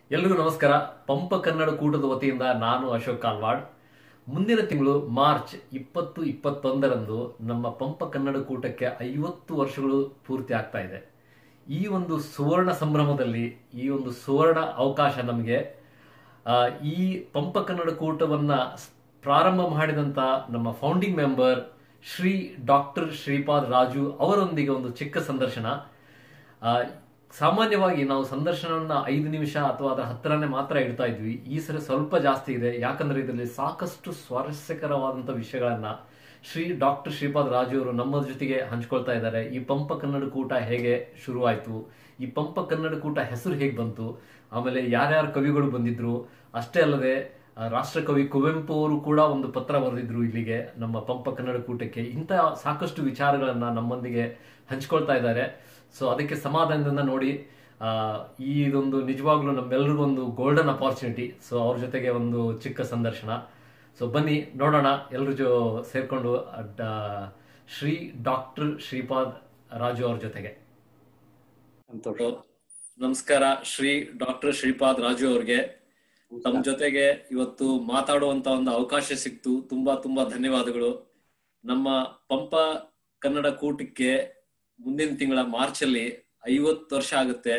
ಎಲ್ರಿಗೂ ನಮಸ್ಕಾರ ಪಂಪ ಕನ್ನಡ ಕೂಟದ ವತಿಯಿಂದ ನಾನು ಅಶೋಕ್ ಕಾಲ್ವಾಡ್ ಮುಂದಿನ ತಿಂಗಳು ಮಾರ್ಚ್ ಇಪ್ಪತ್ತು ಇಪ್ಪತ್ತೊಂದರಂದು ನಮ್ಮ ಪಂಪ ಕನ್ನಡ ಕೂಟಕ್ಕೆ ಐವತ್ತು ವರ್ಷಗಳು ಪೂರ್ತಿ ಆಗ್ತಾ ಇದೆ ಈ ಒಂದು ಸುವರ್ಣ ಸಂಭ್ರಮದಲ್ಲಿ ಈ ಒಂದು ಸುವರ್ಣ ಅವಕಾಶ ನಮಗೆ ಆ, ಈ ಪಂಪ ಕನ್ನಡ ಕೂಟವನ್ನ ಸ್- ಪ್ರಾರಂಭ ಮಾಡಿದಂತ ನಮ್ಮ founding member Shri doctor Shripad Raju ಅವರೊಂದಿಗೆ ಒಂದು ಚಿಕ್ಕ ಸಂದರ್ಶನ ಆ, ಸಾಮಾನ್ಯವಾಗಿ ನಾವು ಸಂದರ್ಶನವನ್ನ ಐದು ನಿಮಿಷ ಅಥವಾ ಅದರ ಹತ್ತಿರನೇ ಮಾತ್ರ ಇಡ್ತಾ ಇದ್ವಿ ಈ ಸರಿ ಸ್ವಲ್ಪ ಜಾಸ್ತಿ ಇದೆ ಯಾಕಂದ್ರೆ ಇದರಲ್ಲಿ ಸಾಕಷ್ಟು ಸ್ವಾರಸ್ಯಕರವಾದಂತ ವಿಷಯಗಳನ್ನ ಶ್ರೀ ಡಾಕ್ಟರ್ ಶ್ರೀಪಾದ್ ರಾಜು ಅವರು ನಮ್ಮ ಜೊತೆಗೆ ಹಂಚ್ಕೊಳ್ತಾ ಇದ್ದಾರೆ ಈ ಪಂಪ ಕನ್ನಡ ಕೂಟ ಹೇಗೆ ಶುರುವಾಯಿತು ಈ ಪಂಪ ಕನ್ನಡ ಕೂಟ ಹೆಸರು ಹೇಗೆ ಬಂತು ಆಮೇಲೆ ಯಾರ್ಯಾರು ಕವಿಗಳು ಬಂದಿದ್ರು ಅಷ್ಟೇ ಅಲ್ಲದೆ ಆ, ರಾಷ್ಟ್ರಕವಿ ಕುವೆಂಪು ಅವರು ಕೂಡ ಒಂದು ಪತ್ರ ಬರೆದಿದ್ರು ಇಲ್ಲಿಗೆ ನಮ್ಮ ಪಂಪ ಕನ್ನಡ ಕೂಟಕ್ಕೆ ಇಂಥ ಸಾಕಷ್ಟು ವಿಚಾರಗಳನ್ನ ನಮ್ಮೊಂದಿಗೆ ಹಂಚ್ಕೊಳ್ತಾ ಇದ್ದಾರೆ ಸೊ ಅದಕ್ಕೆ ಸಮಾಧಾನದಿಂದ ನೋಡಿ ಆ, ಈ ಇದೊಂದು ನಿಜವಾಗ್ಲೂ ನಮ್ಮೆಲ್ರಿಗೂ ಒಂದು ಗೋಲ್ಡನ್ ಅಪಾರ್ಚುನಿಟಿ ಸೊ ಅವ್ರ ಜೊತೆಗೆ ಒಂದು ಚಿಕ್ಕ ಸಂದರ್ಶನ ಸೊ ಬನ್ನಿ ನೋಡೋಣ ಎಲ್ಲರ ಜೊ ಸೇರ್ಕೊಂಡು ಅಡ್ಡ ಶ್ರೀ ಡಾಕ್ಟರ್ ಶ್ರೀಪಾದ್ ರಾಜು ಅವ್ರ ಜೊತೆಗೆ ಸಂತೋಷ ನಮಸ್ಕಾರ ಶ್ರೀ ಡಾಕ್ಟರ್ ಶ್ರೀಪಾದ್ ರಾಜು ಅವ್ರಿಗೆ ತಮ್ಮ ಜೊತೆಗೆ ಇವತ್ತು ಮಾತಾಡುವಂತ ಒಂದು ಅವಕಾಶ ಸಿಕ್ತು ತುಂಬಾ ತುಂಬಾ ಧನ್ಯವಾದಗಳು ನಮ್ಮ ಪಂಪ ಕನ್ನಡ ಕೂಟಕ್ಕೆ ಮುಂದಿನ ತಿಂಗಳ ಮಾರ್ಚ್ ಅಲ್ಲಿ ಐವತ್ತು ವರ್ಷ ಆಗುತ್ತೆ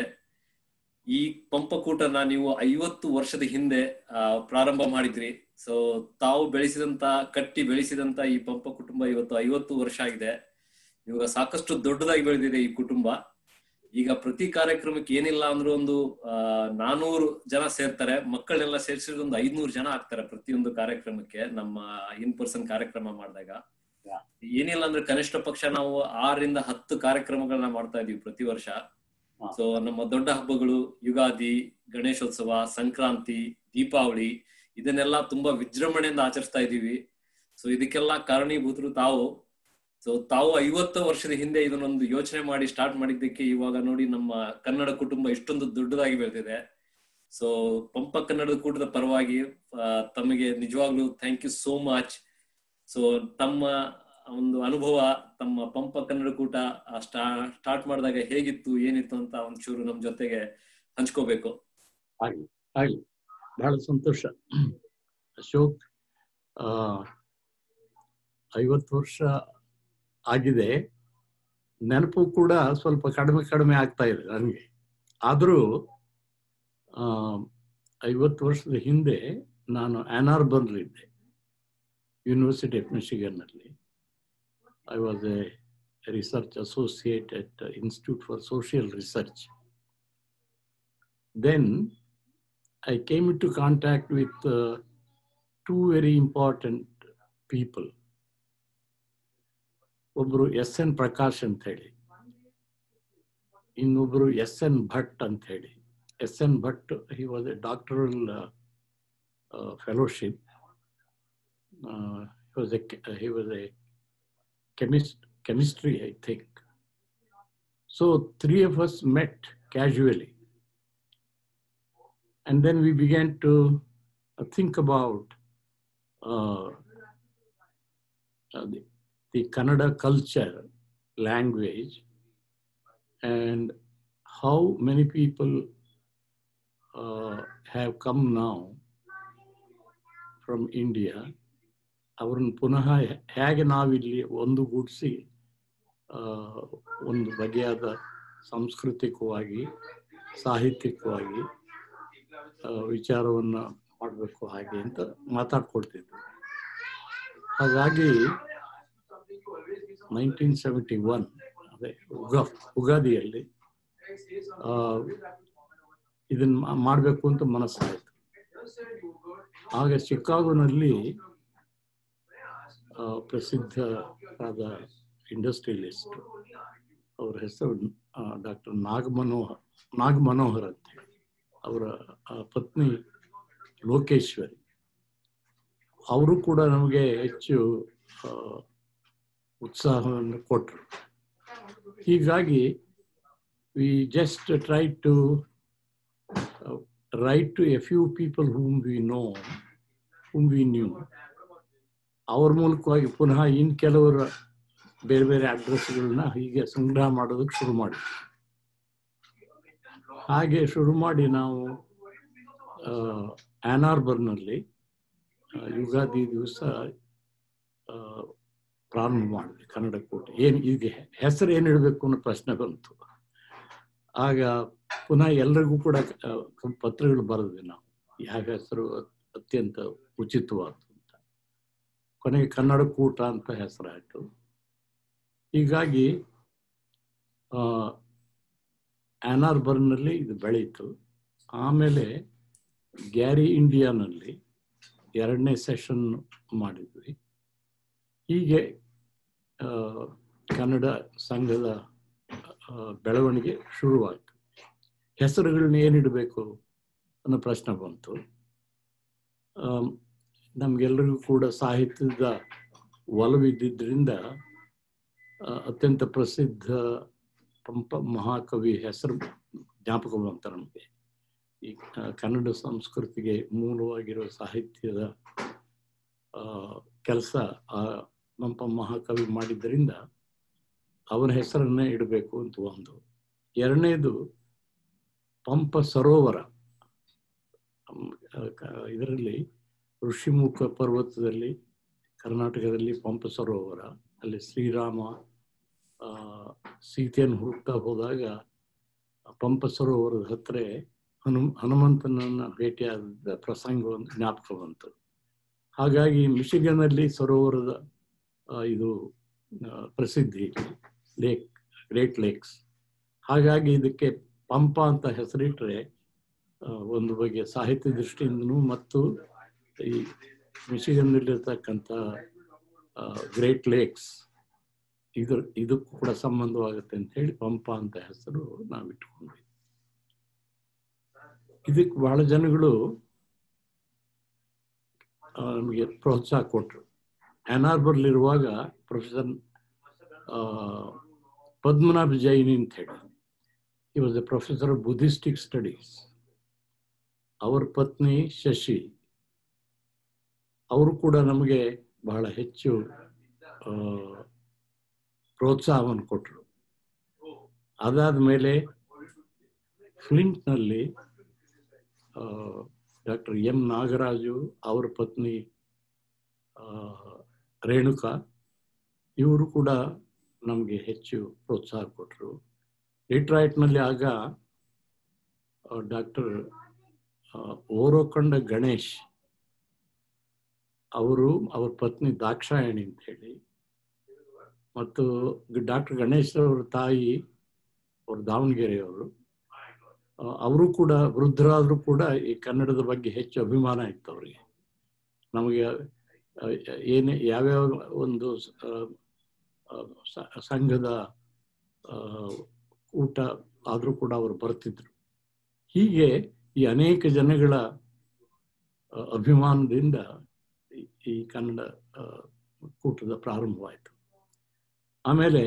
ಈ ಪಂಪ ಕೂಟನ ನೀವು ಐವತ್ತು ವರ್ಷದ ಹಿಂದೆ ಆ, ಪ್ರಾರಂಭ ಮಾಡಿದ್ರಿ ಸೊ ತಾವು ಬೆಳೆಸಿದಂತ ಕಟ್ಟಿ ಬೆಳೆಸಿದಂತ ಈ ಪಂಪ ಕುಟುಂಬ ಇವತ್ತು ಐವತ್ತು ವರ್ಷ ಆಗಿದೆ ಇವಾಗ ಸಾಕಷ್ಟು ದೊಡ್ಡದಾಗಿ ಬೆಳೆದಿದೆ ಈ ಕುಟುಂಬ ಈಗ ಪ್ರತಿ ಕಾರ್ಯಕ್ರಮಕ್ಕೆ ಏನಿಲ್ಲ ಅಂದ್ರೂ ಒಂದು ಆ, ನಾನೂರು ಜನ ಸೇರ್ತಾರೆ ಮಕ್ಕಳನ್ನೆಲ್ಲ ಸೇರಿಸಿದ್ರೆ ಒಂದು ಐದ್ನೂರು ಜನ ಆಗ್ತಾರೆ ಪ್ರತಿಯೊಂದು ಕಾರ್ಯಕ್ರಮಕ್ಕೆ ನಮ್ಮ ಇನ್ ಪರ್ಸನ್ ಕಾರ್ಯಕ್ರಮ ಮಾಡಿದಾಗ Yeah. ಏನಿಲ್ಲ ಅಂದ್ರೆ ಕನಿಷ್ಠ ಪಕ್ಷ ನಾವು ಆರರಿಂದ ಹತ್ತು ಕಾರ್ಯಕ್ರಮಗಳನ್ನ ಮಾಡ್ತಾ ಇದೀವಿ ಪ್ರತಿ ವರ್ಷ ಹಾ. ಸೊ ನಮ್ಮ ದೊಡ್ಡ ಹಬ್ಬಗಳು ಯುಗಾದಿ ಗಣೇಶೋತ್ಸವ ಸಂಕ್ರಾಂತಿ ದೀಪಾವಳಿ ಇದನ್ನೆಲ್ಲ ತುಂಬಾ ವಿಜೃಂಭಣೆಯಿಂದ ಆಚರಿಸ್ತಾ ಇದೀವಿ ಸೊ ಇದಕ್ಕೆಲ್ಲ ಕಾರಣೀಭೂತರು ತಾವು ಸೊ ತಾವು ಐವತ್ತು ವರ್ಷದ ಹಿಂದೆ ಇದನ್ನೊಂದು ಯೋಚನೆ ಮಾಡಿ ಸ್ಟಾರ್ಟ್ ಮಾಡಿದ್ದಕ್ಕೆ ಇವಾಗ ನೋಡಿ ನಮ್ಮ ಕನ್ನಡ ಕುಟುಂಬ ಇಷ್ಟೊಂದು ದೊಡ್ಡದಾಗಿ ಬೆಳೆದಿದೆ ಸೊ ಪಂಪ ಕನ್ನಡದ ಕೂಟದ ಪರವಾಗಿ ಆ, ತಮಗೆ ನಿಜವಾಗ್ಲೂ thank you so much so ತಮ್ಮ ಒಂದು ಅನುಭವ ತಮ್ಮ ಪಂಪ ಕನ್ನಡ ಕೂಟ ಸ್ಟಾರ್ಟ್ ಮಾಡಿದಾಗ ಹೇಗಿತ್ತು ಏನಿತ್ತು ಅಂತ ಒಂಚೂರು ನಮ್ ಜೊತೆಗೆ ಹಂಚ್ಕೋಬೇಕು ಆಗ್ಲಿ ಆಗ್ಲಿ ಬಹಳ ಸಂತೋಷ ಅಶೋಕ್ ಆ ಐವತ್ತು ವರ್ಷ ಆಗಿದೆ ನೆನಪು ಕೂಡ ಸ್ವಲ್ಪ ಕಡಿಮೆ ಕಡಿಮೆ ಆಗ್ತಾ ಇದೆ ನನಗೆ ಆದರೂ ಆ, ಐವತ್ತು ವರ್ಷದ ಹಿಂದೆ ನಾನು ಆನ್ ಬಂದ್ಲಿದ್ದೆ ಯೂನಿವರ್ಸಿಟಿ ಆಫ್ ಮಿಶಿಗನ್ನಲ್ಲಿ I was a research associate at institute for social research then I came into contact with uh, two very important people. ಒಬ್ಬರು ಎಸ್ ಎನ್ ಪ್ರಕಾಶ್ ಅಂತ ಹೇಳಿ ಇನ್ನೊಬ್ಬರು ಎಸ್ ಎನ್ ಭಟ್ ಅಂತ ಹೇಳಿ S N Bhat he was a doctoral fellowship was a he was a chemist chemistry I think so three of us met casually and then we began to uh, think about uh, uh, the, the Kannada culture, language, and how many people uh, have come now from India. ಅವ್ರನ್ನ ಪುನಃ ಹೇಗೆ ನಾವಿಲ್ಲಿ ಒಂದುಗೂಡಿಸಿ ಆ, ಒಂದು ಬಗೆಯಾದ ಸಾಂಸ್ಕೃತಿಕವಾಗಿ ಸಾಹಿತ್ಯಿಕವಾಗಿ ಆ, ವಿಚಾರವನ್ನ ಮಾಡಬೇಕು ಹಾಗೆ ಅಂತ ಮಾತಾಡ್ಕೊಳ್ತಿದ್ವಿ ಹಾಗಾಗಿ ನೈನ್ಟೀನ್ ಸೆವೆಂಟಿ ಒನ್ ಅದೇ ಉಗಾ ಉಗಾದಿಯಲ್ಲಿ ಆ, ಇದನ್ನ ಮಾಡಬೇಕು ಅಂತ ಮನಸ್ಸಾಯಿತು ಆಗ ಚಿಕಾಗೋನಲ್ಲಿ ಆ, ಪ್ರಸಿದ್ಧರಾದ ಇಂಡಸ್ಟ್ರಿಯಲಿಸ್ಟ್ ಅವರ ಹೆಸರು ಡಾಕ್ಟರ್ ನಾಗಮನೋಹರ್ ನಾಗ್ ಮನೋಹರ್ ಅಂತ ಹೇಳಿ ಅವರ ಆ, ಪತ್ನಿ ಲೋಕೇಶ್ವರಿ ಅವರು ಕೂಡ ನಮಗೆ ಹೆಚ್ಚು ಆ, ಉತ್ಸಾಹವನ್ನು ಕೊಟ್ಟರು ಹೀಗಾಗಿ we just try to write to a few people whom we know whom we knew ಅವ್ರ ಮೂಲಕವಾಗಿ ಪುನಃ ಇನ್ ಕೆಲವರ ಬೇರೆ ಬೇರೆ ಅಡ್ರೆಸ್ಗಳನ್ನ ಹೀಗೆ ಸಂಗ್ರಹ ಮಾಡೋದಕ್ಕೆ ಶುರು ಮಾಡಿ ಹಾಗೆ ಶುರು ಮಾಡಿ ನಾವು ಆನಾರ್ಬರ್ನಲ್ಲಿ ಯುಗಾದಿ ದಿವಸ ಪ್ರಾರಂಭ ಮಾಡಿದ್ವಿ ಕನ್ನಡ ಕೋಟೆ ಏನು ಈಗ ಹೆಸರು ಏನು ಇಡಬೇಕು ಅನ್ನೋ ಪ್ರಶ್ನೆ ಬಂತು ಆಗ ಪುನಃ ಎಲ್ರಿಗೂ ಕೂಡ ಪತ್ರಗಳು ಬರೆದ್ವಿ ನಾವು ಯಾವ ಹೆಸರು ಅತ್ಯಂತ ಉಚಿತವಾದ್ದು ಅಂತ ಕೊನೆಗೆ ಕನ್ನಡ ಕೂಟ ಅಂತ ಹೆಸರಾಯಿತು ಹೀಗಾಗಿ ಆನಾರ್ಬರ್ನಲ್ಲಿ ಇದು ಬೆಳೀತು ಆಮೇಲೆ ಗ್ಯಾರಿ ಇಂಡಿಯಾನಲ್ಲಿ ಎರಡನೇ ಸೆಷನ್ ಮಾಡಿದ್ವಿ ಹೀಗೆ ಕನ್ನಡ ಸಂಘದ ಬೆಳವಣಿಗೆ ಶುರುವಾಯಿತು ಹೆಸರುಗಳನ್ನ ಏನಿಡಬೇಕು ಅನ್ನೋ ಪ್ರಶ್ನೆ ಬಂತು ನಮಗೆಲ್ಲರಿಗೂ ಕೂಡ ಸಾಹಿತ್ಯದ ಒಲವಿದ್ದರಿಂದ ಅತ್ಯಂತ ಪ್ರಸಿದ್ಧ ಪಂಪ ಮಹಾಕವಿ ಹೆಸರು ಜ್ಞಾಪಕ ಬಂತ ನಮಗೆ ಈ ಕನ್ನಡ ಸಂಸ್ಕೃತಿಗೆ ಮೂಲವಾಗಿರೋ ಸಾಹಿತ್ಯದ ಕೆಲಸ ಆ ಪಂಪ ಮಹಾಕವಿ ಮಾಡಿದ್ದರಿಂದ ಅವನ ಹೆಸರನ್ನೇ ಇಡಬೇಕು ಅಂತ ಒಂದು ಎರಡನೇದು ಪಂಪ ಸರೋವರ ಇದರಲ್ಲಿ ಋಷಿಮುಖ ಪರ್ವತದಲ್ಲಿ ಕರ್ನಾಟಕದಲ್ಲಿ ಪಂಪ ಸರೋವರ ಅಲ್ಲಿ ಶ್ರೀರಾಮ ಸೀತೆಯನ್ನು ಹುಡುಕ್ತಾ ಹೋದಾಗ ಪಂಪ ಸರೋವರದ ಹತ್ರ ಹನು ಹನುಮಂತನನ್ನ ಭೇಟಿಯಾದ ಪ್ರಸಂಗ ಒಂದು ಜ್ಞಾಪಕ ಬಂತು ಹಾಗಾಗಿ ಮಿಶಿಗನ್ನಲ್ಲಿ ಸರೋವರದ ಇದು ಪ್ರಸಿದ್ಧಿ ಲೇಕ್ ಗ್ರೇಟ್ ಲೇಕ್ಸ್ ಹಾಗಾಗಿ ಇದಕ್ಕೆ ಪಂಪ ಅಂತ ಹೆಸರಿಟ್ರೆ ಒಂದು ಬಗೆಯ ಸಾಹಿತ್ಯ ದೃಷ್ಟಿಯಿಂದನೂ ಮತ್ತು ಈ ಮಿಶಿಗನ್ನಲ್ಲಿರ್ತಕ್ಕಂಥ ಗ್ರೇಟ್ ಲೇಕ್ಸ್ ಇದ್ರ ಇದಕ್ಕೂ ಕೂಡ ಸಂಬಂಧವಾಗುತ್ತೆ ಅಂತ ಹೇಳಿ ಪಂಪ ಅಂತ ಹೆಸರು ನಾವು ಇಟ್ಕೊಂಡ್ವಿ ಇದಕ್ಕೆ ಬಹಳ ಜನಗಳು ನಮಗೆ ಪ್ರೋತ್ಸಾಹ ಕೊಟ್ಟರು ಆನಾರ್ಬರ್ಲಿರುವಾಗ ಪ್ರೊಫೆಸರ್ ಪದ್ಮನಾಭ ಜೈನಿ ಅಂತ ಹೇಳಿ ಈ was a professor of Buddhistic studies ಅವ್ರ ಪತ್ನಿ ಶಶಿ ಅವರು ಕೂಡ ನಮಗೆ ಬಹಳ ಹೆಚ್ಚು ಪ್ರೋತ್ಸಾಹವನ್ನು ಕೊಟ್ಟರು ಅದಾದ ಮೇಲೆ ಫ್ಲಿಂಟ್ನಲ್ಲಿ ಡಾಕ್ಟರ್ ಎಂ ನಾಗರಾಜು ಅವರ ಪತ್ನಿ ರೇಣುಕಾ ಇವರು ಕೂಡ ನಮಗೆ ಹೆಚ್ಚು ಪ್ರೋತ್ಸಾಹ ಕೊಟ್ಟರು ಡಿಟ್ರಾಯ್ಟ್ನಲ್ಲಿ ಆಗ ಡಾಕ್ಟರ್ ಓರೋಕೊಂಡ ಗಣೇಶ್ ಅವರು ಅವ್ರ ಪತ್ನಿ ದಾಕ್ಷಾಯಣಿ ಅಂತ ಹೇಳಿ ಮತ್ತು ಡಾಕ್ಟರ್ ಗಣೇಶ್ ಅವ್ರ ತಾಯಿ ಅವ್ರ ದಾವಣಗೆರೆಯವರು ಅವರು ಕೂಡ ವೃದ್ಧರಾದರೂ ಕೂಡ ಈ ಕನ್ನಡದ ಬಗ್ಗೆ ಹೆಚ್ಚು ಅಭಿಮಾನ ಇತ್ತು ಅವರಿಗೆ ನಮಗೆ ಏನೇ ಯಾವ್ಯಾವ ಒಂದು ಸಂಘದ ಊಟ ಆದರೂ ಕೂಡ ಅವರು ಬರ್ತಿದ್ರು ಹೀಗೆ ಈ ಅನೇಕ ಜನಗಳ ಅಭಿಮಾನದಿಂದ ಈ ಕನ್ನಡ ಕೂಟದ ಪ್ರಾರಂಭವಾಯಿತು ಆಮೇಲೆ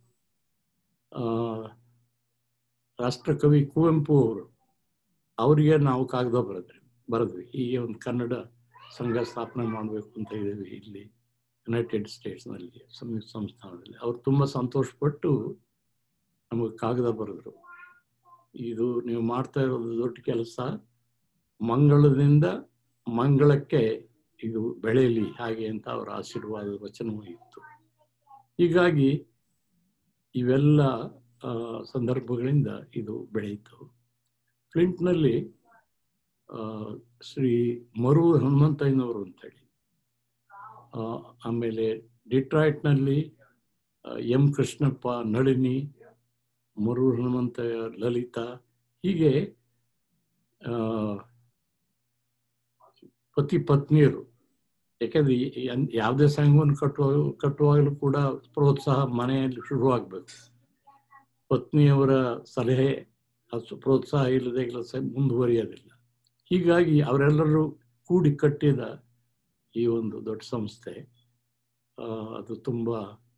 ರಾಷ್ಟ್ರಕವಿ ಕುವೆಂಪು ಅವರು ಅವರಿಗೆ ನಾವು ಕಾಗದ ಬರೆದ್ರಿ ಬರೆದ್ವಿ ಹೀಗೆ ಒಂದು ಕನ್ನಡ ಸಂಘ ಸ್ಥಾಪನೆ ಮಾಡಬೇಕು ಅಂತ ಇದ್ದೀವಿ ಇಲ್ಲಿ ಯುನೈಟೆಡ್ ಸ್ಟೇಟ್ಸ್ನಲ್ಲಿ ಸಂಯುಕ್ತ ಸಂಸ್ಥಾನದಲ್ಲಿ ಅವ್ರು ತುಂಬ ಸಂತೋಷಪಟ್ಟು ನಮಗೆ ಕಾಗದ ಬರೆದ್ರು ಇದು ನೀವು ಮಾಡ್ತಾ ಇರೋದು ದೊಡ್ಡ ಕೆಲಸ ಮಂಗಳದಿಂದ ಮಂಗಳಕ್ಕೆ ಇದು ಬೆಳೆಯಲಿ ಹಾಗೆ ಅಂತ ಅವರ ಆಶೀರ್ವಾದ ವಚನವೂ ಇತ್ತು ಹೀಗಾಗಿ ಇವೆಲ್ಲ ಸಂದರ್ಭಗಳಿಂದ ಇದು ಬೆಳೆಯಿತು ಫ್ಲಿಂಟ್ನಲ್ಲಿ ಶ್ರೀ ಮರು ಹನುಮಂತಯ್ಯನವರು ಅಂತೇಳಿ ಆಮೇಲೆ ಡಿಟ್ರಾಯ್ಟ್ನಲ್ಲಿ ಎಂ ಕೃಷ್ಣಪ್ಪ ನಳಿನಿ ಮರು ಹನುಮಂತಯ್ಯ ಲಲಿತಾ ಹೀಗೆ ಪತಿ ಪತ್ನಿಯರು ಯಾಕಂದ್ರೆ ಯಾವುದೇ ಸಂಘವನ್ನು ಕಟ್ಟುವ ಕಟ್ಟುವಾಗಲೂ ಕೂಡ ಪ್ರೋತ್ಸಾಹ ಮನೆಯಲ್ಲಿ ಶುರುವಾಗಬೇಕು ಪತ್ನಿಯವರ ಸಲಹೆ ಪ್ರೋತ್ಸಾಹ ಇಲ್ಲದೆ ಕೆಲಸ ಮುಂದುವರಿಯೋದಿಲ್ಲ ಹೀಗಾಗಿ ಅವರೆಲ್ಲರೂ ಕೂಡಿ ಕಟ್ಟಿದ ಈ ಒಂದು ದೊಡ್ಡ ಸಂಸ್ಥೆ ಅದು ತುಂಬ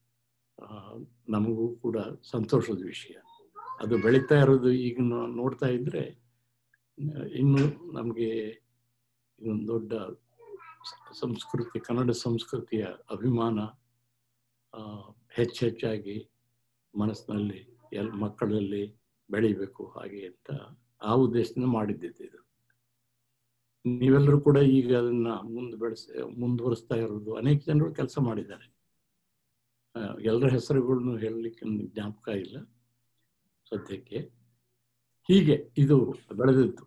ನಮಗೂ ಕೂಡ ಸಂತೋಷದ ವಿಷಯ ಅದು ಬೆಳೀತಾ ಇರೋದು ಈಗ ನೋಡ್ತಾ ಇದ್ರೆ ಇನ್ನು ನಮಗೆ ಇದೊಂದು ದೊಡ್ಡ ಸಂಸ್ಕೃತಿ ಕನ್ನಡ ಸಂಸ್ಕೃತಿಯ ಅಭಿಮಾನ ಹೆಚ್ಚೆಚ್ಚಾಗಿ ಮನಸ್ಸಿನಲ್ಲಿ ಎಲ್ ಮಕ್ಕಳಲ್ಲಿ ಬೆಳಿಬೇಕು ಹಾಗೆ ಅಂತ ಆ ಉದ್ದೇಶದಿಂದ ಮಾಡಿದ್ದಿದ್ದು ಇದು ನೀವೆಲ್ಲರೂ ಕೂಡ ಈಗ ಅದನ್ನ ಮುಂದೆ ಬೆಳೆಸ ಮುಂದುವರಿಸ್ತಾ ಇರೋದು ಅನೇಕ ಜನರು ಕೆಲಸ ಮಾಡಿದ್ದಾರೆ ಆ, ಎಲ್ಲರ ಹೆಸರುಗಳನ್ನು ಹೇಳಲಿಕ್ಕೆ ನನಗೆ ಜ್ಞಾಪಕ ಇಲ್ಲ ಸದ್ಯಕ್ಕೆ ಹೀಗೆ ಇದು ಬೆಳೆದಿತ್ತು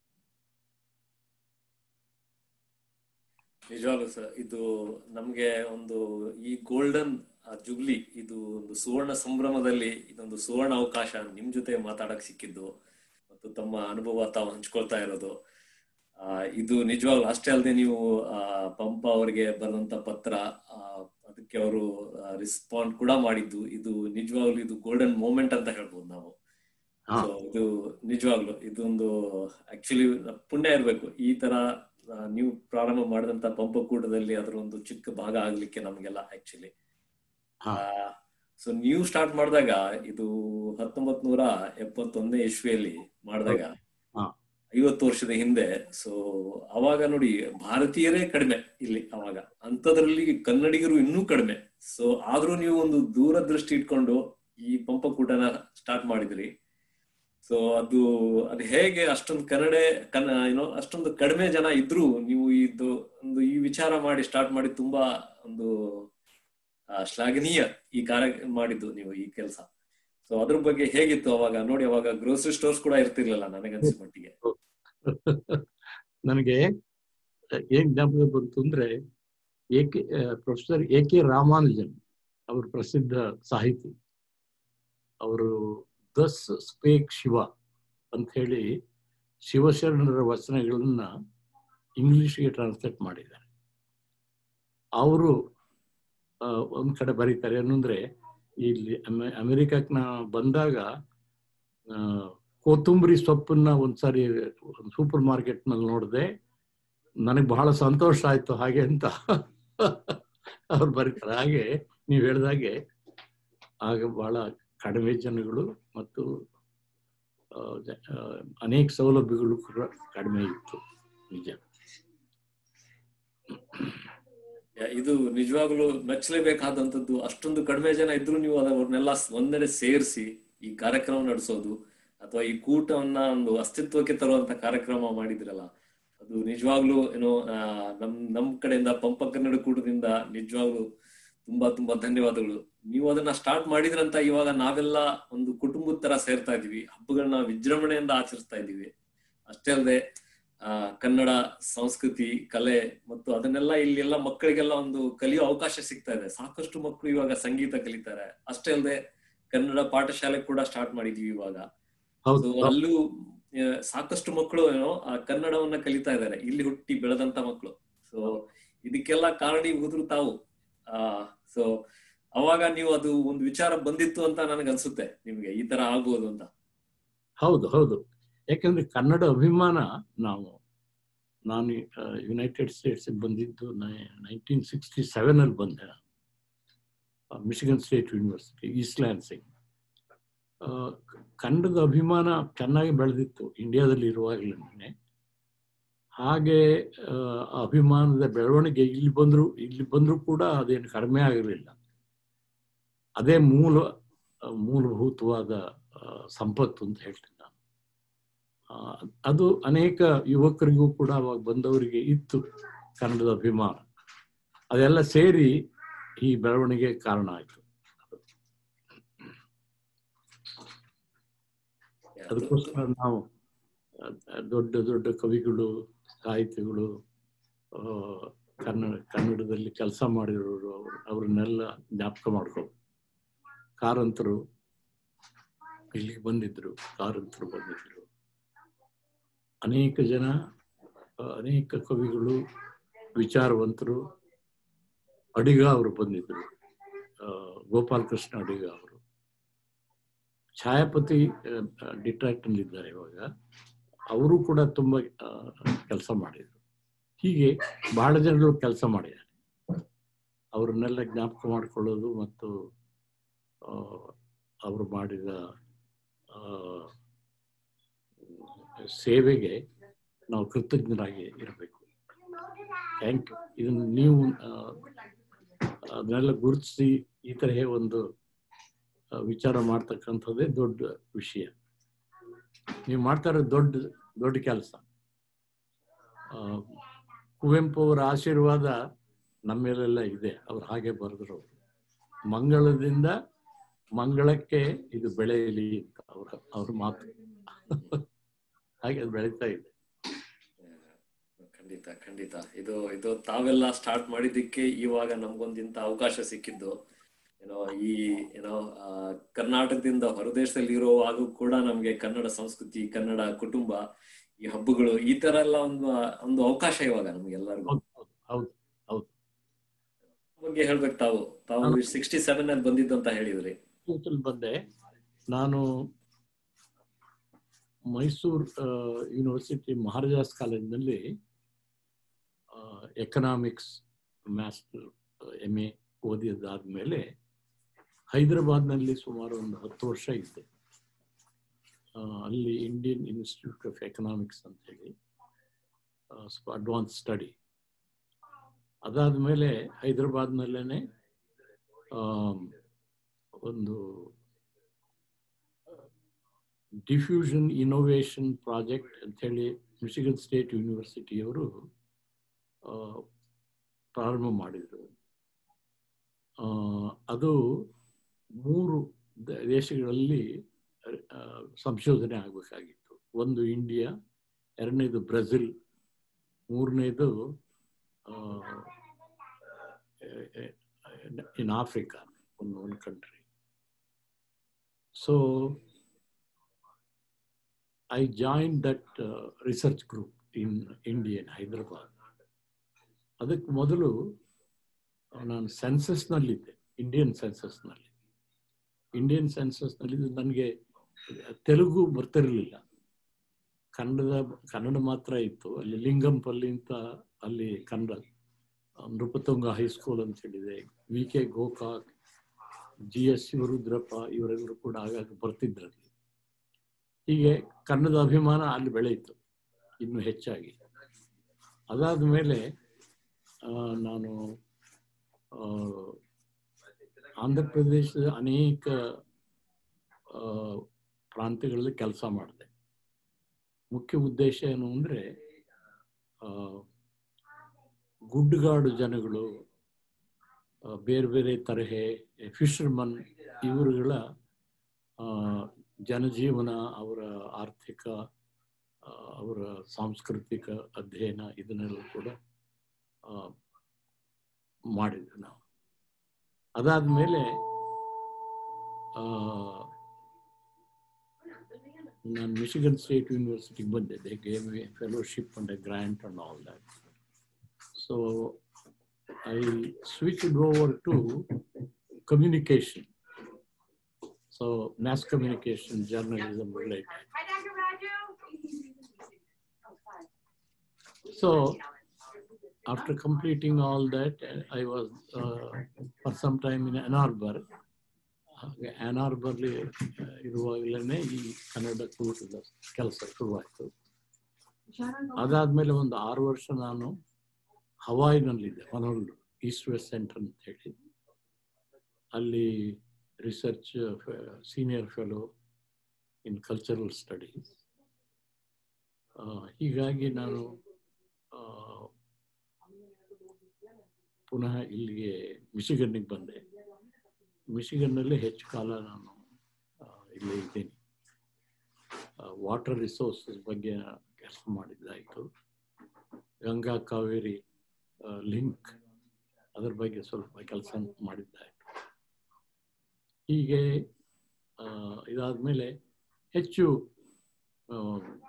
ನಿಜವಾಗ್ಲೂ ಸರ್ ಇದು ನಮ್ಗೆ ಒಂದು ಈ ಗೋಲ್ಡನ್ ಜುಬ್ಲಿ ಇದು ಒಂದು ಸುವರ್ಣ ಸಂಭ್ರಮದಲ್ಲಿ ಇದೊಂದು ಸುವರ್ಣ ಅವಕಾಶ ನಿಮ್ ಜೊತೆ ಮಾತಾಡಕ್ ಸಿಕ್ಕಿದ್ದು ಮತ್ತು ತಮ್ಮ ಅನುಭವ ತಾವು ಹಂಚ್ಕೊಳ್ತಾ ಇರೋದು ಆ, ಇದು ನಿಜವಾಗ್ಲೂ ಅಷ್ಟೇ ಅಲ್ಲದೆ ನೀವು ಆ, ಪಂಪ ಅವರಿಗೆ ಬರೆದಂತ ಪತ್ರ ಆ, ಅದಕ್ಕೆ ಅವರು ರಿಸ್ಪಾಂಡ್ ಕೂಡ ಮಾಡಿದ್ದು ಇದು ನಿಜವಾಗ್ಲೂ ಇದು ಗೋಲ್ಡನ್ ಮೂಮೆಂಟ್ ಅಂತ ಹೇಳ್ಬೋದು ನಾವು ಹಾ. So, ಇದು ನಿಜವಾಗ್ಲು ಇದೊಂದು ಆಕ್ಚುಲಿ ಪುಣ್ಯ ಇರ್ಬೇಕು ಈ ತರ ಆ, ನೀವು ಪ್ರಾರಂಭ ಮಾಡಿದಂತ ಪಂಪಕೂಟದಲ್ಲಿ ಅದರ ಒಂದು ಚಿಕ್ಕ ಭಾಗ ಆಗ್ಲಿಕ್ಕೆ ನಮ್ಗೆಲ್ಲ ಆಕ್ಚುಲಿ ಹಾ. ಸೊ ನೀವು ಸ್ಟಾರ್ಟ್ ಮಾಡಿದಾಗ ಇದು ಹತ್ತೊಂಬತ್ ನೂರ ಎಪ್ಪತ್ತೊಂದನೇ ಇಸ್ವಿಯಲ್ಲಿ ಮಾಡಿದಾಗ ಹಾ. ಐವತ್ತು ವರ್ಷದ ಹಿಂದೆ ಸೊ ಅವಾಗ ನೋಡಿ ಭಾರತೀಯರೇ ಕಡಿಮೆ ಇಲ್ಲಿ ಅವಾಗ ಅಂತದ್ರಲ್ಲಿ ಕನ್ನಡಿಗರು ಇನ್ನೂ ಕಡಿಮೆ ಸೊ ಆದ್ರೂ ನೀವು ಒಂದು ದೂರದೃಷ್ಟಿ ಇಟ್ಕೊಂಡು ಈ ಪಂಪಕೂಟನ ಸ್ಟಾರ್ಟ್ ಮಾಡಿದ್ರಿ ಸೊ ಅದು ಅದು ಹೇಗೆ ಅಷ್ಟೊಂದು ಕನ್ನಡ ಕನ್ನ ಏನೋ ಅಷ್ಟೊಂದು ಕಡಿಮೆ ಜನ ಇದ್ರು ನೀವು ಇದು ಒಂದು ಈ ವಿಚಾರ ಮಾಡಿ ಸ್ಟಾರ್ಟ್ ಮಾಡಿ ತುಂಬಾ ಒಂದು ಆ, ಶ್ಲಾಘನೀಯ ಈ ಕಾರ್ಯ ಮಾಡಿದ್ದು ನೀವು ಈ ಕೆಲಸ ಸೊ ಅದ್ರ ಬಗ್ಗೆ ಹೇಗಿತ್ತು ಅವಾಗ ನೋಡಿ ಅವಾಗ ಗ್ರೋಸರಿ ಸ್ಟೋರ್ಸ್ ಕೂಡ ಇರ್ತಿರ್ಲಿಲ್ಲ ನನಗನ್ಸಿದ ಮಟ್ಟಿಗೆ ನನಗೆ ಏನ್ ಜ್ಞಾಪಕ ಬಂತು ಅಂದ್ರೆ ಏಕೆ ಪ್ರೊಫೆಸರ್ ಎ ಕೆ ರಾಮಾನುಜನ್ ಅವರು ಪ್ರಸಿದ್ಧ ಸಾಹಿತಿ ಅವರು ದಸ್ ಸ್ಪೇಕ್ ಶಿವ ಅಂತ ಹೇಳಿ ಶಿವಶರಣರ ವಚನಗಳನ್ನ ಇಂಗ್ಲಿಷ್ಗೆ ಟ್ರಾನ್ಸ್ಲೇಟ್ ಮಾಡಿದ್ದಾರೆ ಅವರು ಒಂದ್ ಕಡೆ ಬರೀತಾರೆ ಏನಂದ್ರೆ ಇಲ್ಲಿ ಅಮೆ- ಅಮೆರಿಕಕ್ಕೆ ನಾ ಬಂದಾಗ ಆ, ಕೊತ್ತಂಬರಿ ಸೊಪ್ಪನ್ನ ಒಂದ್ಸಾರಿ ಸೂಪರ್ ಮಾರ್ಕೆಟ್ ನಲ್ಲಿ ನೋಡಿದೆ ನನಗೆ ಬಹಳ ಸಂತೋಷ ಆಯ್ತು ಹಾಗೆ ಅಂತ ಅವ್ರು ಬರೀತಾರೆ ಹಾಗೆ ನೀವು ಹೇಳ್ದಾಗೆ ಆಗ ಬಹಳ ಕಡಿಮೆ ಜನಗಳು ಮತ್ತು ಆ, ಜ- ಆ, ಅನೇಕ ಸೌಲಭ್ಯಗಳು ಕೂಡ ಕಡಿಮೆ ಇತ್ತು ನಿಜ ಇದು ನಿಜವಾಗ್ಲೂ ಮೆಚ್ಚಲೇಬೇಕಾದಂತದ್ದು ಅಷ್ಟೊಂದು ಕಡಿಮೆ ಜನ ಇದ್ರು ನೀವು ಅವ್ರನ್ನೆಲ್ಲ ಒಂದೆಡೆ ಸೇರಿಸಿ ಈ ಕಾರ್ಯಕ್ರಮ ನಡೆಸೋದು ಅಥವಾ ಈ ಕೂಟವನ್ನ ಒಂದು ಅಸ್ತಿತ್ವಕ್ಕೆ ತರುವಂತ ಕಾರ್ಯಕ್ರಮ ಮಾಡಿದ್ರಲ್ಲ ಅದು ನಿಜವಾಗ್ಲೂ ಏನೋ ಆ, ನಮ್ ನಮ್ ಕಡೆಯಿಂದ ಪಂಪ ಕನ್ನಡ ಕೂಟದಿಂದ ನಿಜವಾಗ್ಲೂ ತುಂಬಾ ತುಂಬಾ ಧನ್ಯವಾದಗಳು ನೀವು ಅದನ್ನ ಸ್ಟಾರ್ಟ್ ಮಾಡಿದ್ರಂತ ಇವಾಗ ನಾವೆಲ್ಲ ಒಂದು ಕುಟುಂಬದ ತರ ಸೇರ್ತಾ ಇದೀವಿ ಹಬ್ಬಗಳನ್ನ ವಿಜೃಂಭಣೆಯಿಂದ ಆಚರಿಸ್ತಾ ಇದೀವಿ ಅಷ್ಟೇ ಅಲ್ಲದೆ ಆ ಕನ್ನಡ ಸಂಸ್ಕೃತಿ ಕಲೆ ಮತ್ತು ಅದನ್ನೆಲ್ಲ ಇಲ್ಲಿ ಎಲ್ಲ ಮಕ್ಕಳಿಗೆಲ್ಲ ಒಂದು ಕಲಿಯೋ ಅವಕಾಶ ಸಿಗ್ತಾ ಇದೆ ಸಾಕಷ್ಟು ಮಕ್ಕಳು ಇವಾಗ ಸಂಗೀತ ಕಲಿತಾರೆ ಅಷ್ಟೇ ಅಲ್ಲದೆ ಕನ್ನಡ ಪಾಠಶಾಲೆ ಕೂಡ ಸ್ಟಾರ್ಟ್ ಮಾಡಿದೀವಿ ಇವಾಗ ಹೌದು So, ಅಲ್ಲೂ ಆ, ಸಾಕಷ್ಟು ಮಕ್ಕಳು ಏನೋ ಆ ಕನ್ನಡವನ್ನ ಕಲಿತಾ ಇದ್ದಾರೆ ಇಲ್ಲಿ ಹುಟ್ಟಿ ಬೆಳೆದಂತ ಮಕ್ಕಳು ಸೊ ಇದಕ್ಕೆಲ್ಲ ಕಾರಣೀಭೂತರು ತಾವು ಆ ಸೊ ಅವಾಗ ನೀವು ಅದು ಒಂದು ವಿಚಾರ ಬಂದಿತ್ತು ಅಂತ ನನಗೆ ಅನ್ಸುತ್ತೆ ನಿಮ್ಗೆ ಈ ತರ ಆಗ್ಬೋದು ಅಂತ ಹೌದು ಹೌದು ಯಾಕಂದ್ರೆ ಕನ್ನಡ ಅಭಿಮಾನ ನಾವು ನಾನು ಯುನೈಟೆಡ್ ಸ್ಟೇಟ್ಸ್ ಬಂದಿದ್ದು ನೈನ್ಟೀನ್ ಸಿಕ್ಸ್ಟಿ ಸೆವೆನ್ ಅಲ್ಲಿ ಬಂದೆ ನಾನು Michigan State University East Lansing ಆ, ಕನ್ನಡದ ಅಭಿಮಾನ ಚೆನ್ನಾಗಿ ಬೆಳೆದಿತ್ತು ಇಂಡಿಯಾದಲ್ಲಿ ಇರುವಾಗಲೇ ಹಾಗೆ ಆ, ಅಭಿಮಾನದ ಬೆಳವಣಿಗೆ ಇಲ್ಲಿ ಬಂದ್ರು ಇಲ್ಲಿ ಬಂದ್ರು ಕೂಡ ಅದೇನು ಕಡಿಮೆ ಆಗಿರಲಿಲ್ಲ ಅದೇ ಮೂಲ ಆ, ಮೂಲಭೂತವಾದ ಆ, ಸಂಪತ್ತು ಅಂತ ಹೇಳ್ತೀನಿ ನಾನು ಆ, ಅದು ಅನೇಕ ಯುವಕರಿಗೂ ಕೂಡ ಅವಾಗ ಬಂದವರಿಗೆ ಇತ್ತು ಕನ್ನಡದ ಅಭಿಮಾನ ಅದೆಲ್ಲ ಸೇರಿ ಈ ಬೆಳವಣಿಗೆ ಕಾರಣ ಆಯ್ತು ಅದಕ್ಕೋಸ್ಕರ ನಾವು ಆ, ದೊಡ್ಡ ದೊಡ್ಡ ಕವಿಗಳು ಸಾಹಿತಿಗಳು ಆ, ಕನ್ನಡ ಕನ್ನಡದಲ್ಲಿ ಕೆಲಸ ಮಾಡಿರೋರು ಅವ್ರು- ಅವ್ರನ್ನೆಲ್ಲ ಜ್ಞಾಪಕ ಮಾಡ್ಕೊಂಡು ಕಾರಂತರು ಇಲ್ಲಿಗೆ ಬಂದಿದ್ರು ಕಾರಂತರು ಬಂದಿದ್ರು ಅನೇಕ ಜನ ಆ, ಅನೇಕ ಕವಿಗಳು ವಿಚಾರವಂತರು ಅಡಿಗ ಅವರು ಬಂದಿದ್ರು ಆ, ಗೋಪಾಲ್ ಕೃಷ್ಣ ಅಡಿಗ ಅವರು ಛಾಯಾಪತಿ ಡಿಟ್ರಾಕ್ಟ್ ಇದ್ದಾರೆ ಇವಾಗ ಅವರು ಕೂಡ ತುಂಬಾ ಕೆಲಸ ಮಾಡಿದ್ರು ಹೀಗೆ ಬಹಳ ಜನರು ಕೆಲಸ ಮಾಡಿದ್ದಾರೆ ಅವ್ರನ್ನೆಲ್ಲ ಜ್ಞಾಪಕ ಮಾಡಿಕೊಳ್ಳೋದು ಮತ್ತು ಆ, ಅವರು ಮಾಡಿದ ಆ, ಸೇವೆಗೆ ನಾವು ಕೃತಜ್ಞರಾಗಿ ಇರಬೇಕು ಥ್ಯಾಂಕ್ ಯು ಇದನ್ನು ನೀವು ಆ, ಅದನ್ನೆಲ್ಲ ಗುರುತಿಸಿ ಈ ತರಹ ಒಂದು ಆ, ವಿಚಾರ ಮಾಡ್ತಕ್ಕಂಥದ್ದೇ ದೊಡ್ಡ ವಿಷಯ ನೀವು ಮಾಡ್ತಾ ಇರೋದು ದೊಡ್ಡ ದೊಡ್ಡ ಕೆಲಸ ಆ, ಕುವೆಂಪು ಅವರ ಆಶೀರ್ವಾದ ನಮ್ಮ ಮೇಲೆಲ್ಲ ಇದೆ ಅವ್ರು ಹಾಗೆ ಬರೆದ್ರು ಅವರು ಮಂಗಳದಿಂದ ಮಂಗಳಕ್ಕೆ ಇದು ಬೆಳೆಯಲಿ ಅಂತ ಅವ್ರ ಅವ್ರ ಮಾತು ಹಾಗೆ ಅದು ಬೆಳೀತಾ ಇದೆ ಖಂಡಿತ ಖಂಡಿತ ಇದು ಇದು ತಾವೆಲ್ಲ ಸ್ಟಾರ್ಟ್ ಮಾಡಿದ್ದಕ್ಕೆ ಇವಾಗ ನಮ್ಗೊಂದು ಇಂಥ ಅವಕಾಶ ಸಿಕ್ಕಿದ್ದು ಏನೋ ಈ ಏನೋ ಆ, ಕರ್ನಾಟಕದಿಂದ ಹೊರದೇಶದಲ್ಲಿ ಇರುವಾಗೂ ಕೂಡ ನಮ್ಗೆ ಕನ್ನಡ ಸಂಸ್ಕೃತಿ ಕನ್ನಡ ಕುಟುಂಬ ಈ ಹಬ್ಬಗಳು ಈ ತರ ಎಲ್ಲ ಒಂದು ಒಂದು ಅವಕಾಶ ಇವಾಗ ನಮ್ಗೆಲ್ಲರಿಗೂ ಹೌದು ಹೌದು ಹೌದು ಬಗ್ಗೆ ಹೇಳ್ಬೇಕು ತಾವು ತಾವು ಸಿಕ್ಸ್ಟಿ ಸೆವೆನ್ ಅಲ್ಲಿ ಬಂದಿದ್ದು ಅಂತ ಹೇಳಿದ್ರಿ ಹೌದು ಬಂದೆ ನಾನು ಮೈಸೂರು ಯೂನಿವರ್ಸಿಟಿ ಮಹಾರಾಜಾಸ್ ಕಾಲೇಜಿನಲ್ಲಿ ಎಕನಾಮಿಕ್ಸ್ ಮಾಸ್ಟರ್ ಎಮ್ ಎ ಓದಿದಾದ್ಮೇಲೆ ಹೈದರಾಬಾದ್ನಲ್ಲಿ ಸುಮಾರು ಒಂದು ಹತ್ತು ವರ್ಷ ಇದ್ದೆ ಆ, ಅಲ್ಲಿ ಇಂಡಿಯನ್ ಇನ್ಸ್ಟಿಟ್ಯೂಟ್ ಆಫ್ ಎಕನಾಮಿಕ್ಸ್ ಅಂತ ಹೇಳಿ ಅಡ್ವಾನ್ಸ್ ಸ್ಟಡಿ ಅದಾದ್ಮೇಲೆ ಹೈದರಾಬಾದ್ನಲ್ಲೇ ಒಂದು ಡಿಫ್ಯೂಷನ್ ಇನೋವೇಷನ್ ಪ್ರಾಜೆಕ್ಟ್ ಅಂತೇಳಿ ಮಿಶಿಗನ್ ಸ್ಟೇಟ್ ಯೂನಿವರ್ಸಿಟಿಯವರು ಆ, ಪ್ರಾರಂಭ ಮಾಡಿದರು ಆ, ಅದು ಮೂರು ದ- ದೇಶಗಳಲ್ಲಿ ಆ, ಸಂಶೋಧನೆ ಆಗಬೇಕಾಗಿತ್ತು ಒಂದು ಇಂಡಿಯಾ ಎರಡನೇದು ಬ್ರೆಜಿಲ್ ಮೂರನೇದು ಇನ್ ಆಫ್ರಿಕಾ ಒಂದು ಒಂದು country so I joined that uh, research group in India in Hyderabad. ಅದಕ್ಕೆ ಮೊದಲು ನಾನು ಸೆನ್ಸಸ್ನಲ್ಲಿದ್ದೆ ಇಂಡಿಯನ್ ಸೆನ್ಸಸ್ನಲ್ಲಿ ಇಂಡಿಯನ್ ಸೆನ್ಸಸ್ನಲ್ಲಿ ನನಗೆ ತೆಲುಗು ಬರ್ತಿರಲಿಲ್ಲ ಕನ್ನಡದ ಕನ್ನಡ ಮಾತ್ರ ಇತ್ತು ಅಲ್ಲಿ ಲಿಂಗಂಪಲ್ಲಿ ಅಂತ ಅಲ್ಲಿ ಕನ್ನಡ ನೃಪತುಂಗ ಹೈಸ್ಕೂಲ್ ಅಂತ ಹೇಳಿದೆ V K Gokak G S Shivarudrappa ಇವರೆಲ್ಲರೂ ಕೂಡ ಆಗಾಗ ಬರ್ತಿದ್ರಲ್ಲಿ ಹೀಗೆ ಕನ್ನಡದ ಅಭಿಮಾನ ಅಲ್ಲಿ ಬೆಳೆಯಿತು ಇನ್ನು ಹೆಚ್ಚಾಗಿ ಅದಾದ ಮೇಲೆ ನಾನು ಆ, ಆಂಧ್ರ ಪ್ರದೇಶದ ಅನೇಕ ಆ, ಪ್ರಾಂತ್ಯಗಳಲ್ಲಿ ಕೆಲಸ ಮಾಡಿದೆ ಮುಖ್ಯ ಉದ್ದೇಶ ಏನು ಅಂದರೆ ಗುಡ್ಡಗಾಡು ಜನಗಳು ಆ, ಬೇರೆ ಬೇರೆ ತರಹೆ ಫಿಶರ್ಮನ್ ಇವರುಗಳ ಆ, ಜನಜೀವನ ಅವರ ಆರ್ಥಿಕ ಆ, ಅವರ ಸಾಂಸ್ಕೃತಿಕ ಅಧ್ಯಯನ ಇದನ್ನೆಲ್ಲ ಕೂಡ ಆ, ಮಾಡಿದ್ವಿ ನಾವು ಅದಾದ್ಮೇಲೆ ಆ, ನಾನು ಮಿಶಿಗನ್ ಸ್ಟೇಟ್ ಯೂನಿವರ್ಸಿಟಿಗೆ ಬಂದೆ they gave me fellowship and a grant and all that so I switched over to communication so mass communication, journalism related. Hi, Dr. Raju. So after completing all that, uh, I was uh, for some time in Ann Arbor. ಹಾಗೆ Ann ಆರ್ಬರ್ಲಿ ಇರುವಾಗಲೇ ಈ ಕನ್ನಡ ಕೂಟದ ಕೆಲಸ ಶುರುವಾಯಿತು ಅದಾದ್ಮೇಲೆ ಒಂದು ಆರು ವರ್ಷ ನಾನು ಹವಾಯಿನಲ್ಲಿದ್ದೆ ಹೊನೊಲ್ಲು ಈಸ್ಟ್ ವೆಸ್ಟ್ ಸೆಂಟರ್ ಅಂತ ಹೇಳಿ ಅಲ್ಲಿ research senior fellow in cultural studies ಹೀಗಾಗಿ ನಾನು ಆ, ಪುನಃ ಇಲ್ಲಿಗೆ ಮಿಶಿಗನ್ನಿಗೆ ಬಂದೆ ಮಿಶಿಗನ್ನಲ್ಲಿ ಹೆಚ್ಚು ಕಾಲ ನಾನು ಆ, ಇಲ್ಲೇ ಇದ್ದೀನಿ ವಾಟರ್ ರಿಸೋರ್ಸಸ್ ಬಗ್ಗೆ ಕೆಲಸ ಮಾಡಿದ್ದಾಯಿತು ಗಂಗಾ ಕಾವೇರಿ ಲಿಂಕ್ ಅದ್ರ ಬಗ್ಗೆ ಸ್ವಲ್ಪ ಕೆಲಸ ಮಾಡಿದ್ದಾಯಿತು ಹೀಗೆ ಆ, ಇದಾದ್ಮೇಲೆ ಹೆಚ್ಚು ಆ,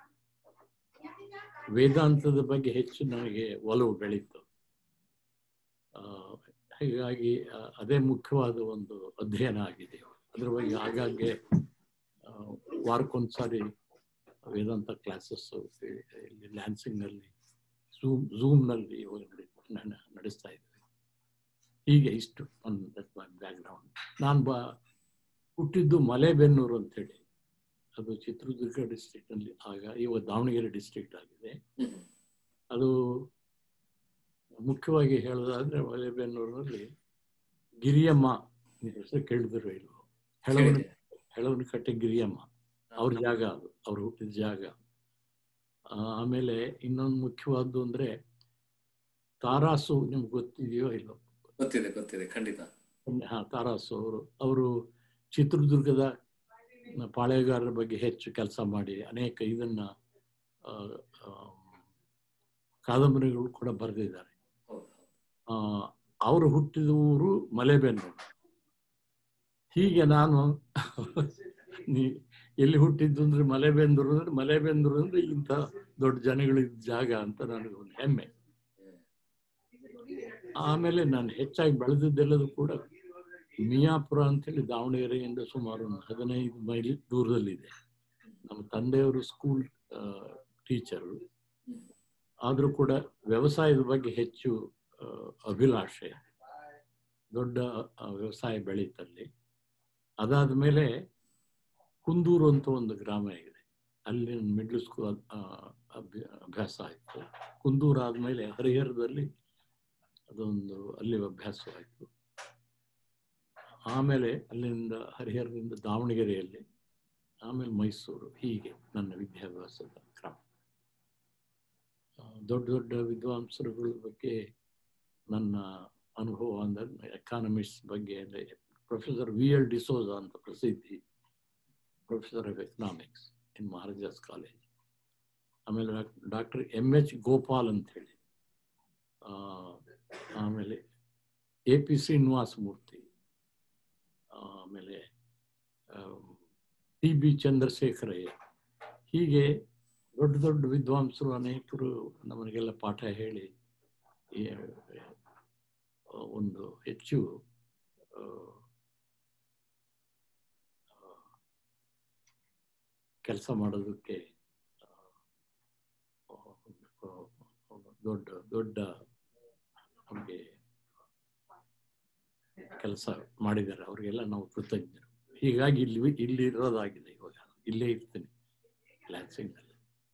ವೇದಾಂತದ ಬಗ್ಗೆ ಹೆಚ್ಚು ನನಗೆ ಒಲವು ಬೆಳೀತು ಆ, ಹೀಗಾಗಿ ಆ, ಅದೇ ಮುಖ್ಯವಾದ ಒಂದು ಅಧ್ಯಯನ ಆಗಿದೆ ಅದ್ರ ಬಗ್ಗೆ ಆಗಾಗ್ಗೆ ಆ, ವಾರಕ್ಕೊಂದ್ಸಾರಿ ವೇದಾಂತ ಕ್ಲಾಸಸ್ ಇಲ್ಲಿ ಲ್ಯಾನ್ಸಿಂಗ್ನಲ್ಲಿ ಝೂಮ್ ಝೂಮ್ನಲ್ಲಿ ನಡೆಸ್ತಾ ಇದ್ವಿ ಹೀಗೆ ಇಷ್ಟು ಒಂದು ಬ್ಯಾಕ್ಗ್ರೌಂಡ್ ನಾನು ಬಾ ಹುಟ್ಟಿದ್ದು ಮಲೆಬೆನ್ನೂರು ಅಂತೇಳಿ ಅದು ಚಿತ್ರದುರ್ಗ ಡಿಸ್ಟ್ರಿಕ್ಟಲ್ಲಿ ಆಗ ಇವಾಗ ದಾವಣಗೆರೆ ಡಿಸ್ಟ್ರಿಕ್ಟ್ ಆಗಿದೆ ಅದು ಮುಖ್ಯವಾಗಿ ಹೇಳೋದಾದ್ರೆ ಮಲೆಬೆನ್ನೂರಿನಲ್ಲಿ ಗಿರಿಯಮ್ಮ ನಿಮ್ಮ ಹೆಸರು ಕೇಳಿದ್ರು ಇಲ್ವೋ ಹೆಳವನ ಹೆಳವನಕಟ್ಟೆ ಗಿರಿಯಮ್ಮ ಅವ್ರ ಜಾಗ ಅದು ಅವ್ರು ಹುಟ್ಟಿದ ಜಾಗ ಆ, ಆಮೇಲೆ ಇನ್ನೊಂದು ಮುಖ್ಯವಾದ್ದು ಅಂದ್ರೆ ತಾರಾಸು ನಿಮ್ಗೆ ಗೊತ್ತಿದೆಯೋ ಇಲ್ಲೋ ಗೊತ್ತಿದೆ ಗೊತ್ತಿದೆ ಖಂಡಿತ ಹಾ ತಾರಾಸು ಅವರು ಅವರು ಚಿತ್ರದುರ್ಗದ ಪಾಳೆಗಾರರ ಬಗ್ಗೆ ಹೆಚ್ಚು ಕೆಲಸ ಮಾಡಿ ಅನೇಕ ಇದನ್ನ ಆ, ಆ, ಕಾದಂಬರಿಗಳು ಕೂಡ ಬರೆದಿದ್ದಾರೆ ಹೌದು ಆ, ಅವರು ಹುಟ್ಟಿದ ಊರು ಮಲೆಬೆನ್ನೂರು ಹೀಗೆ ನಾನು ನೀ ಎಲ್ಲಿ ಹುಟ್ಟಿದ್ದು ಅಂದ್ರೆ ಮಲೆಬೆಂದೂರು ಅಂದ್ರೆ ಮಲೆಬೆಂದೂರು ಅಂದ್ರೆ ಇಂಥ ದೊಡ್ಡ ಜನಗಳಿದ್ದ ಜಾಗ ಅಂತ ನನಗೆ ಒಂದು ಹೆಮ್ಮೆ ಆಮೇಲೆ ನಾನು ಹೆಚ್ಚಾಗಿ ಬೆಳೆದಿದ್ದೆಲ್ಲದೂ ಕೂಡ ಮಿಯಾಪುರ ಅಂತೇಳಿ ದಾವಣಗೆರೆಯಿಂದ ಸುಮಾರು ಒಂದು ಹದಿನೈದು ಮೈಲಿ ದೂರದಲ್ಲಿದೆ ನಮ್ಮ ತಂದೆಯವರು ಸ್ಕೂಲ್ ಟೀಚರು ಆದರೂ ಕೂಡ ವ್ಯವಸಾಯದ ಬಗ್ಗೆ ಹೆಚ್ಚು ಆ, ಅಭಿಲಾಷೆ ದೊಡ್ಡ ಆ, ವ್ಯವಸಾಯ ಬೆಳೀತಲ್ಲಿ ಅದಾದ ಮೇಲೆ ಕುಂದೂರು ಅಂತ ಒಂದು ಗ್ರಾಮ ಇದೆ ಅಲ್ಲಿ ಮಿಡ್ಲ್ ಸ್ಕೂಲ್ ಅಭ್ಯಾಸ ಆಯಿತು ಕುಂದೂರು ಆದಮೇಲೆ ಹರಿಹರದಲ್ಲಿ ಅದೊಂದು ಅಲ್ಲಿ ಅಭ್ಯಾಸವಾಯಿತು ಆಮೇಲೆ ಅಲ್ಲಿಂದ ಹರಿಹರದಿಂದ ದಾವಣಗೆರೆಯಲ್ಲಿ ಆಮೇಲೆ ಮೈಸೂರು ಹೀಗೆ ನನ್ನ ವಿದ್ಯಾಭ್ಯಾಸದ ಕ್ರಮ ಆ, ದೊಡ್ಡ ದೊಡ್ಡ ವಿದ್ವಾಂಸರುಗಳ ಬಗ್ಗೆ ನನ್ನ ಅನುಭವ ಅಂದರೆ ಎಕಾನಮಿಕ್ಸ್ ಬಗ್ಗೆ ಪ್ರೊಫೆಸರ್ ವಿ ಎಲ್ ಡಿಸೋಜ ಅಂತ ಪ್ರಸಿದ್ಧಿ professor of economics in Maharaja's college ಆಮೇಲೆ ಡಾಕ್ಟರ್ ಎಮ್ ಎಚ್ ಗೋಪಾಲ್ ಅಂತ ಹೇಳಿ ಆ, ಆಮೇಲೆ ಎ ಪಿ ಶ್ರೀನಿವಾಸ ಮೂರ್ತಿ ಆಮೇಲೆ ಟಿ ಬಿ ಚಂದ್ರಶೇಖರಯ್ಯ ಹೀಗೆ ದೊಡ್ಡ ದೊಡ್ಡ ವಿದ್ವಾಂಸರು ಅನೇಕರು ನಮಗೆಲ್ಲ ಪಾಠ ಹೇಳಿ ಈ, ಆ, ಒಂದು ಹೆಚ್ಚು ಆ, ಕೆಲಸ ಮಾಡೋದಕ್ಕೆ ಆ, ಆ, ದೊಡ್ಡ ದೊಡ್ಡ ನಮಗೆ ಕೆಲಸ ಮಾಡಿದ್ದಾರೆ ಅವರಿಗೆಲ್ಲ ನಾವು ಕೃತಜ್ಞರು ಹೀಗಾಗಿ ಇಲ್ಲಿ ಇಲ್ಲಿ ಇರೋದಾಗಿದೆ ಇವಾಗ ಇಲ್ಲೇ ಇರ್ತೀನಿ ಲ್ಯಾನ್ಸಿಂಗ್ ಅಲ್ಲಿ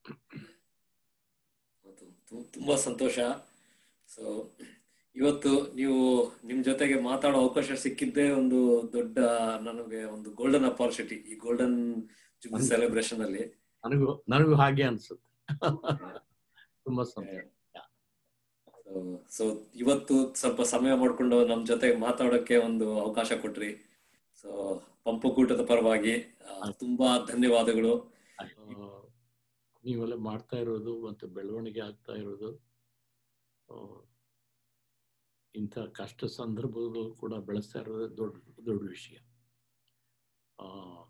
ಹೌದು. ತು- ತುಂಬಾ ಸಂತೋಷ ಸೊ ಇವತ್ತು ನೀವು ನಿಮ್ ಜೊತೆಗೆ ಮಾತಾಡೋ ಅವಕಾಶ ಸಿಕ್ಕಿದ್ದೇ ಒಂದು ದೊಡ್ಡ ನನಗೆ ಒಂದು ಗೋಲ್ಡನ್ ಅಪಾರ್ಚುನಿಟಿ ಈ ಗೋಲ್ಡನ್ ಜುಬ್ಲಿ ಸೆಲೆಬ್ರೇಷನ್ ಅಲ್ಲಿ ನನಗೂ ನನಗೂ ಹಾಗೆ ಅನ್ಸುತ್ತೆ ತುಂಬಾ ಸಂತೋಷ ಸೊ ಇವತ್ತು ಸ್ವಲ್ಪ ಸಮಯ ಮಾಡ್ಕೊಂಡು ನಮ್ ಜೊತೆಗೆ ಮಾತಾಡೋಕೆ ಒಂದು ಅವಕಾಶ ಕೊಟ್ರಿ ಸೊ ಪಂಪಕೂಟದ ಪರವಾಗಿ ಆ, ತುಂಬಾ ಧನ್ಯವಾದಗಳು ಆ, ನೀವೆಲ್ಲ ಮಾಡ್ತಾ ಇರೋದು ಮತ್ತು ಬೆಳವಣಿಗೆ ಆಗ್ತಾ ಇರೋದು ಆ, ಇಂಥ ಕಷ್ಟ ಸಂದರ್ಭಗಳು ಕೂಡ ಬೆಳೆಸ್ತಾ ಇರೋದು ದೊಡ್ಡ ದೊಡ್ಡ ವಿಷಯ ಆ,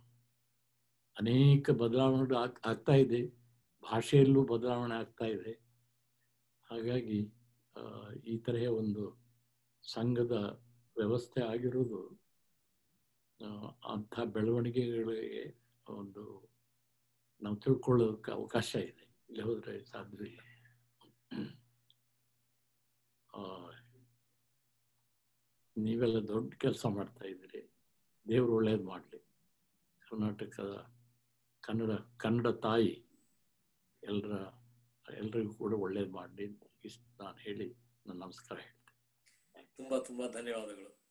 ಅನೇಕ ಬದಲಾವಣೆಗಳು ಆಗ್ ಆಗ್ತಾ ಇದೆ ಭಾಷೆಯಲ್ಲೂ ಬದಲಾವಣೆ ಆಗ್ತಾ ಇದೆ ಹಾಗಾಗಿ ಆ, ಈ ತರಹ ಒಂದು ಸಂಘದ ವ್ಯವಸ್ಥೆ ಆಗಿರೋದು ಆ, ಅಂಥ ಬೆಳವಣಿಗೆಗಳಿಗೆ ಒಂದು ನಾವು ತಿಳ್ಕೊಳ್ಳೋದಕ್ಕೆ ಅವಕಾಶ ಇದೆ ಇಲ್ಲಿ ಹೋದ್ರೆ ಸಾಧ್ಯವಿಲ್ಲ ಆ, ನೀವೆಲ್ಲ ದೊಡ್ಡ ಕೆಲಸ ಮಾಡ್ತಾ ಇದ್ದೀರಿ ದೇವರು ಒಳ್ಳೇದು ಮಾಡಲಿ ಕರ್ನಾಟಕದ ಕನ್ನಡ ಕನ್ನಡ ತಾಯಿ ಎಲ್ಲರ ಎಲ್ರಿಗೂ ಕೂಡ ಒಳ್ಳೇದು ಮಾಡಲಿ ಇಷ್ಟು ನಾನು ಹೇಳಿ ನನ್ನ ನಮಸ್ಕಾರ ಹೇಳ್ತೇನೆ ತುಂಬಾ ತುಂಬಾ ಧನ್ಯವಾದಗಳು